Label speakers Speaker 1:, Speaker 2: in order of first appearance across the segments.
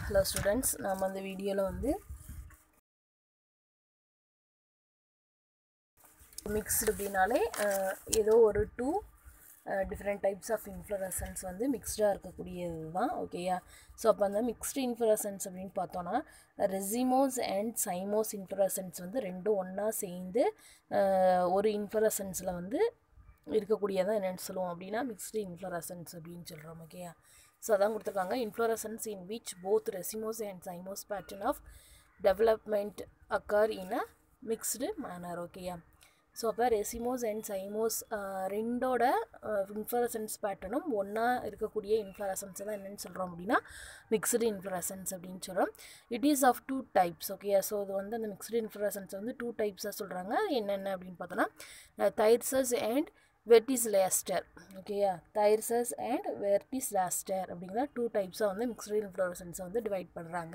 Speaker 1: hello students நாம் அந்த வீடியோவில் வந்து மிக்ஸ்டு அப்படின்னாலே அஹ், ஏதோ ஒரு two different types of inflorescence வந்து மிக்ஸ்டாக இருக்கக்கூடியது தான் ஓகேயா ஸோ அப்போ அந்த மிக்ஸ்டு இன்ஃப்ளரசன்ஸ் அப்படின்னு பார்த்தோன்னா ரெசிமோஸ் அண்ட் சைமோஸ் இன்ஃப்ளரசன்ஸ் வந்து ரெண்டும் ஒன்றா சேர்ந்து அஹ், ஒரு இன்ஃப்ளரசன்ஸில் வந்து இருக்கக்கூடியதான் என்னென்னு சொல்லுவோம் அப்படின்னா மிக்ஸ்டு இன்ஃப்ளரசன்ஸ் அப்படின்னு சொல்கிறோம் ஓகேயா ஸோ அதான் கொடுத்துருக்காங்க inflorescence in which both racemose and cymose pattern of development occur in a mixed manner ஓகேயா ஸோ அப்போ ரெசிமோஸ் அண்ட் சைமோஸ் ரெண்டோட இன்ஃப்ளரசன்ஸ் பேட்டர்னும் ஒன்றா இருக்கக்கூடிய இன்ஃப்ளரசன்ஸ் தான் என்னென்னு சொல்கிறோம் அப்படின்னா மிக்ஸ்டு இன்ஃப்ளரசன்ஸ் அப்படின்னு சொல்கிறோம் it is of two types ஓகேயா ஸோ இது வந்து அந்த மிக்ஸ்டு இன்ஃப்ளரசன்ஸ் வந்து டூ டைப்ஸாக சொல்கிறாங்க என்னென்ன அப்படின்னு பார்த்தோன்னா தைர்சஸ் அண்ட் வெர்டிஸ் லேஸ்டர் ஓகேயா தைர்சஸ் அண்ட் வெர்டிஸ் லேஸ்டர் அப்படிங்கிற டூ டைப்ஸாக வந்து மிக்ஸ்டு இன்ஃப்ளரசன்ஸை வந்து டிவைட் பண்ணுறாங்க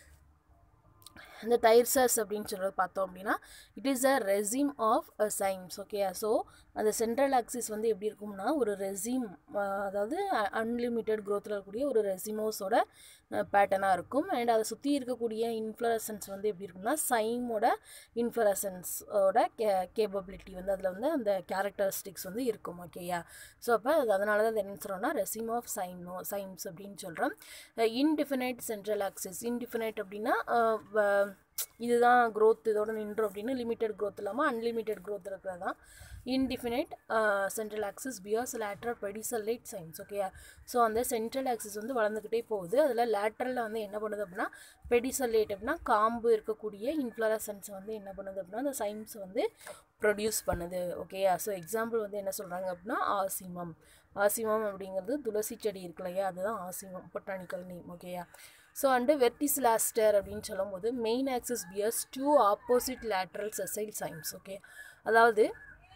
Speaker 1: இந்த தைர்சஸ் அப்படின்னு சொல்கிறது பார்த்தோம் அப்படின்னா it is a raceme of a cymes okay so அந்த சென்ட்ரல் ஆக்சிஸ் வந்து எப்படி இருக்கும்னா ஒரு ரெசிம் அதாவது அன்லிமிட்டெட் க்ரோத்தில் இருக்கக்கூடிய ஒரு ரெசிமோஸோட பேட்டர்னாக இருக்கும் அண்ட் அதை சுற்றி இருக்கக்கூடிய இன்ஃப்ளரசன்ஸ் வந்து எப்படி இருக்கும்னா சைமோட இன்ஃப்ளரசன்ஸோட கே கேப்பபிலிட்டி வந்து அதில் வந்து அந்த கேரக்டரிஸ்டிக்ஸ் வந்து இருக்கும் ஓகேயா ஸோ அப்போ அது அதனால தான் அது என்ன சொல்கிறோம்னா ரெசிம் ஆஃப் சைமோ சைம்ஸ் அப்படின்னு சொல்கிறோம் இன்டிஃபினைட் சென்ட்ரல் ஆக்சிஸ் இன்டிஃபினைட் அப்படின்னா அஹ், வ- இதுதான் growth இதோட நின்றோம் அப்படின்னு லிமிட்டெட் growth இல்லாமல் அன்லிமிட்டெட் growth இருக்கிறது தான் indefinite central axis bears lateral pedicellate cymes ஓகேயா ஸோ அந்த சென்ட்ரல் ஆக்சிஸ் வந்து வளர்ந்துக்கிட்டே போகுது அதில் லேட்ரலில் வந்து என்ன பண்ணுது அப்படின்னா பெடிசல்லேட் அப்படின்னா காம்பு இருக்கக்கூடிய இன்ஃப்ளரசன்ஸ் வந்து என்ன பண்ணுது அப்படின்னா அந்த சைன்ஸ் வந்து ப்ரொடியூஸ் பண்ணுது ஓகேயா ஸோ எக்ஸாம்பிள் வந்து என்ன சொல்கிறாங்க அப்படின்னா ஆசிமம் ஆசிமம் அப்படிங்கிறது துளசி செடி இருக்கு இல்லையா அதுதான் ஆசிமம் பொட்டானிக்கல் நேம் ஓகேயா ஸோ அண்டு வெர்டிஸ் லாஸ்டர் அப்படின்னு சொல்லும்போது main axis bears two opposite lateral sessile cymes okay அதாவது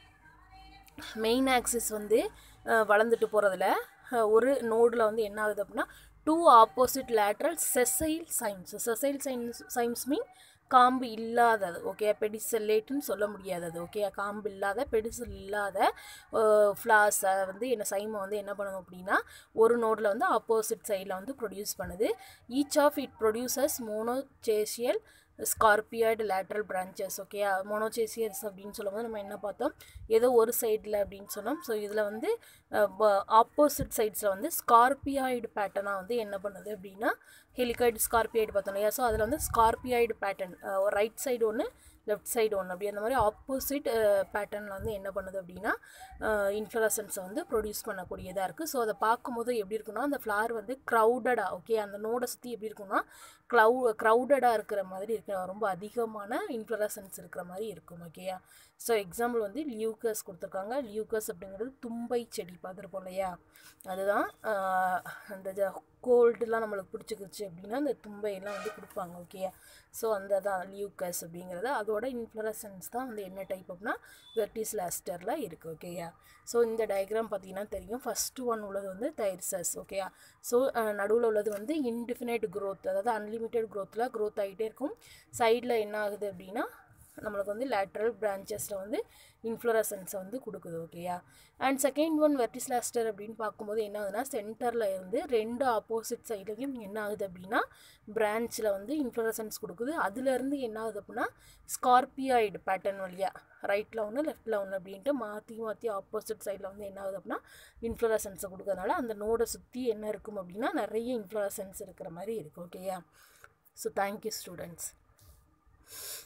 Speaker 1: மெயின் ஆக்சிஸ் வந்து அஹ், வளர்ந்துட்டு போகிறதுல ஒரு நோடில் வந்து என்ன ஆகுது அப்படின்னா two opposite lateral sessile cymes sessile cymes cymes mean காம்பு இல்லாதது ஓகே பெடிசல்லேட்டுன்னு சொல்ல முடியாதது ஓகே காம்பு இல்லாத பெடிசல் இல்லாத ஃப்ளாஸை வந்து என்ன சைமை வந்து என்ன பண்ணும் அப்படின்னா ஒரு நோடில் வந்து ஆப்போசிட் சைடில் வந்து ப்ரொடியூஸ் பண்ணுது each of it produces monochasial scorpioid lateral branches okay monochasial அப்படின்னு சொல்லும்போது நம்ம என்ன பார்த்தோம் ஏதோ ஒரு சைடில் அப்படின்னு சொன்னோம் ஸோ இதில் வந்து ஆப்போசிட் சைட்ஸில் வந்து ஸ்கார்பியாய்டு பேட்டர்னாக வந்து என்ன பண்ணுது அப்படின்னா ஹெலிகாய்டு ஸ்கார்பியாய்டு பார்த்தோம் இல்லையா ஸோ அதில் வந்து ஸ்கார்பியாய்டு பேட்டர்ன் ரைட் சைடு ஒன்று லெஃப்ட் சைடு ஒன்று அப்படி அந்த மாதிரி ஆப்போசிட் பேட்டர்னில் வந்து என்ன பண்ணுது அப்படின்னா இன்ஃப்ளரசன்ஸை வந்து ப்ரொடியூஸ் பண்ணக்கூடியதாக இருக்குது ஸோ அதை பார்க்கும்போது எப்படி இருக்குன்னா அந்த ஃப்ளார் வந்து க்ரௌடடாக ஓகே அந்த நோடை சுற்றி எப்படி இருக்குன்னா க்ளௌ க்ரௌடடாக இருக்கிற மாதிரி இருக்கு ரொம்ப அதிகமான இன்ஃப்ளரசன்ஸ் இருக்கிற மாதிரி இருக்கும் ஓகேயா ஸோ எக்ஸாம்பிள் வந்து லியூக்கஸ் கொடுத்துருக்காங்க லியூக்கஸ் அப்படிங்கிறது தும்பை செடி பார்த்துருப்போம் இல்லையா அதுதான் ஆஹ், அந்த கோல்டுலாம் நம்மளுக்கு பிடிச்சிக்கிச்சு அப்படின்னா அந்த தும்பையெல்லாம் வந்து கொடுப்பாங்க ஓகேயா ஸோ அந்த தான் லியூக்கஸ் அப்படிங்கிறது அதோட இன்ஃப்ளரசன்ஸ் தான் வந்து என்ன டைப் அப்படின்னா வெர்டிஸ் லாஸ்டரில் இருக்குது ஓகேயா ஸோ இந்த டயக்ராம் பார்த்தீங்கன்னா தெரியும் ஃபஸ்ட்டு ஒன் உள்ளது வந்து தைர்சஸ் ஓகேயா ஸோ நடுவில் உள்ளது வந்து இன்டிஃபினைட் growth அதாவது அன்லிமிட்டெட் க்ரோத்தில் க்ரோத் ஆகிட்டே இருக்கும் சைடில் என்ன ஆகுது அப்படின்னா நம்மளுக்கு வந்து லேட்ரல் பிரான்ச்சஸில் வந்து இன்ஃப்ளரசன்ஸை வந்து கொடுக்குது ஓகேயா and second one verticillaster அப்படின்னு பார்க்கும்போது என்ன ஆகுதுன்னா சென்டரில் இருந்து ரெண்டு ஆப்போசிட் சைட்லையும் என்ன ஆகுது அப்படின்னா பிரான்ச்சில் வந்து இன்ஃப்ளரசன்ஸ் கொடுக்குது அதுலேருந்து என்ன ஆகுது அப்படின்னா ஸ்கார்பியாய்டு பேட்டர்ன் வழியாக ரைட்டில் ஒன்று லெஃப்ட்டில் ஒன்று அப்படின்ட்டு மாற்றி மாற்றி ஆப்போசிட் சைடில் வந்து என்ன ஆகுது அப்படின்னா இன்ஃப்ளரசன்ஸை கொடுக்கறதுனால அந்த நோடை சுற்றி என்ன இருக்கும் அப்படின்னா நிறைய இன்ஃப்ளரசன்ஸ் இருக்கிற மாதிரி இருக்குது ஓகேயா ஸோ தேங்க்யூ ஸ்டூடெண்ட்ஸ்